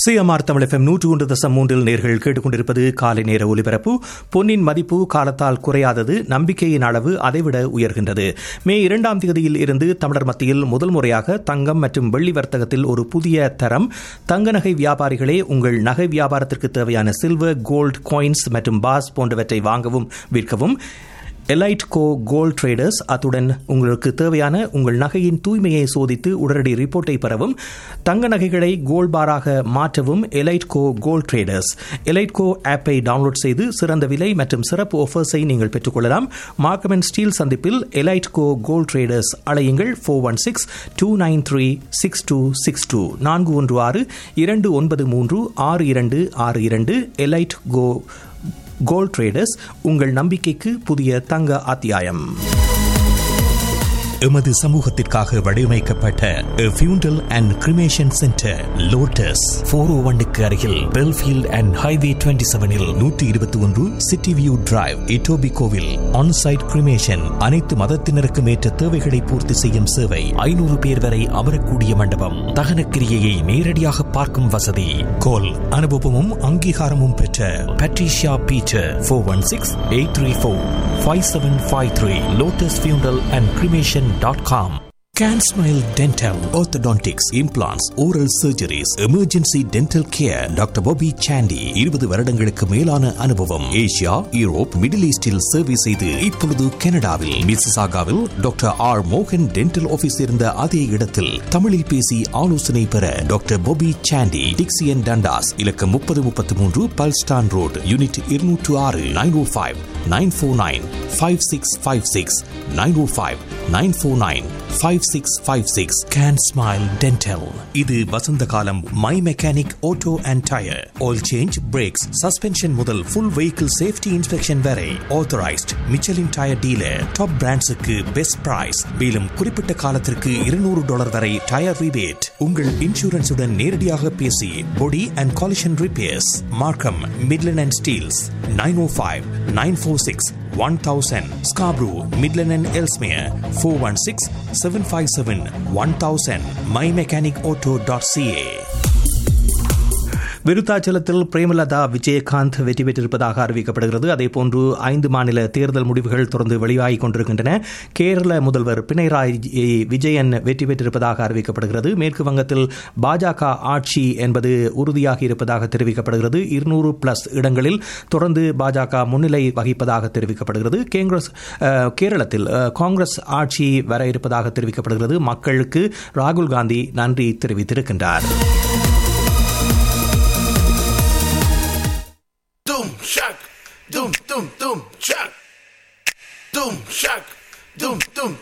CMR Tamil FM நூற்று ஒன்று தசம் மூன்றில் நேர்கள் கேட்டுக்கொண்டிருப்பது காலை நேர ஒலிபரப்பு பொன்னின் மதிப்பு காலத்தால் குறையாதது நம்பிக்கையின் அளவு அதைவிட உயர்கின்றது மே இரண்டாம் தேதியில் இருந்து தமிழர் மத்தியில் முதல் முறையாக தங்கம் மற்றும் வெள்ளி வர்த்தகத்தில் ஒரு புதிய தரம் தங்க நகை வியாபாரிகளே உங்கள் நகை வியாபாரத்திற்கு தேவையான சில்வர் கோல்ட் காயின்ஸ் மற்றும் பாஸ் போன்றவற்றை வாங்கவும் விற்கவும் எலைட் கோ கோல்ட் ட்ரேடர்ஸ் அத்துடன் உங்களுக்கு தேவையான உங்கள் நகையின் தூய்மையை சோதித்து உடனடி ரிப்போர்ட்டை பெறவும் தங்க நகைகளை கோல்ட் பாராக மாற்றவும் Elite Go gold traders Elite Go ஆப்பை டவுன்லோட் செய்து சிறந்த விலை மற்றும் சிறப்பு ஆஃபர்ஸை நீங்கள் பெற்றுக்கொள்ளலாம் மார்க்கம் அண்ட் ஸ்டீல் சந்திப்பில் எலைட் கோ கோல்ட் ட்ரேடர்ஸ் அலையுங்கள் four one six two nine three six two six two நான்கு ஒன்று ஆறு இரண்டு ஒன்பது மூன்று ஆறு இரண்டு ஆறு இரண்டு எலைட் கோ கோல்ட் ட்ரேடர்ஸ் உங்கள் நம்பிக்கைக்கு புதிய தங்க அத்தியாயம் எமது சமூகத்திற்காக வடிவமைக்கப்பட்ட funeral and cremation centre Lotus four O ஒன்னுக்கு அருகில் பெல்ஃபீல்ட் அண்ட் ஹைவே டுவெண்ட்டி செவனில் நூற்றி இருபத்தி ஒன்று சிட்டி வியூ டிரைவ் இட்டோபி கோவில் ஆன்சைட் கிரிமேஷன் அனைத்து மதத்தினருக்கும் ஏற்ற தேவைகளை பூர்த்தி செய்யும் சேவை ஐநூறு பேர் வரை அமரக்கூடிய மண்டபம் தகனக்கிரியையை நேரடியாக பார்க்கும் வசதி கோல் அனுபவமும் அங்கீகாரமும் பெற்ற Patricia Beecher four one six eight three four five seven five three Lotus funeral and cremation dot com Can Smile Dental, Orthodontics, Implants, Oral Surgeries, Emergency Dental Care, doctor Bobby Chandy இருபது வருடங்களுக்கு மேலான அனுபவம் Asia Europe middle ஈஸ்டில் சேவை செய்து இப்பொழுது கனடாவில் மிசிசாகாவில் டாக்டர் ஆர் மோகன் டென்டல் ஆபீஸ் இருந்த அதே இடத்தில் தமிழில் பேசி ஆலோசனை பெற doctor Bobby Chandy Dixie and Dundas இலக்கம் முப்பது முப்பத்தி மூன்று பல்ஸ்டான் ரோடு யூனிட் இருநூற்று ஆறு nine O five nine four nine five six five six nine O five nine four nine five six five six can smile dental இது வசந்த காலம் my mechanic auto and tyre oil change brakes suspension முதல் full vehicle safety inspection வரை authorised Michelin tyre dealer top பிராண்ட்ஸுக்கு best price மேலும் குறிப்பிட்ட காலத்திற்கு இருநூறு டாலர் வரை டயர் ரிபேட் உங்கள் இன்சூரன்ஸுடன் நேரடியாக பேசி body and collision repairs Markham Midland and Steeles nine O five nine four six 1000 Scarborough, Midland and Elsmere 416 757 1000 mymechanicauto.ca விருத்தாச்சலத்தில் பிரேமலதா விஜயகாந்த் வெற்றி பெற்றிருப்பதாக அறிவிக்கப்படுகிறது அதேபோன்று ஐந்து மாநில தேர்தல் முடிவுகள் தொடர்ந்து வெளியாகிக் கொண்டிருக்கின்றன கேரள முதல்வர் பினராயி விஜயன் வெற்றி பெற்றிருப்பதாக அறிவிக்கப்படுகிறது மேற்கு வங்கத்தில் பாஜக ஆட்சி என்பது உறுதியாகி இருப்பதாக தெரிவிக்கப்படுகிறது இருநூறு பிளஸ் இடங்களில் தொடர்ந்து பாஜக முன்னிலை வகிப்பதாக தெரிவிக்கப்படுகிறது காங்கிரஸ் கேரளத்தில் காங்கிரஸ் ஆட்சி வர இருப்பதாக தெரிவிக்கப்படுகிறது மக்களுக்கு ராகுல் காந்தி நன்றி தெரிவித்திருக்கின்றார் Doom shock, doom doom doom shock, doom shock, doom doom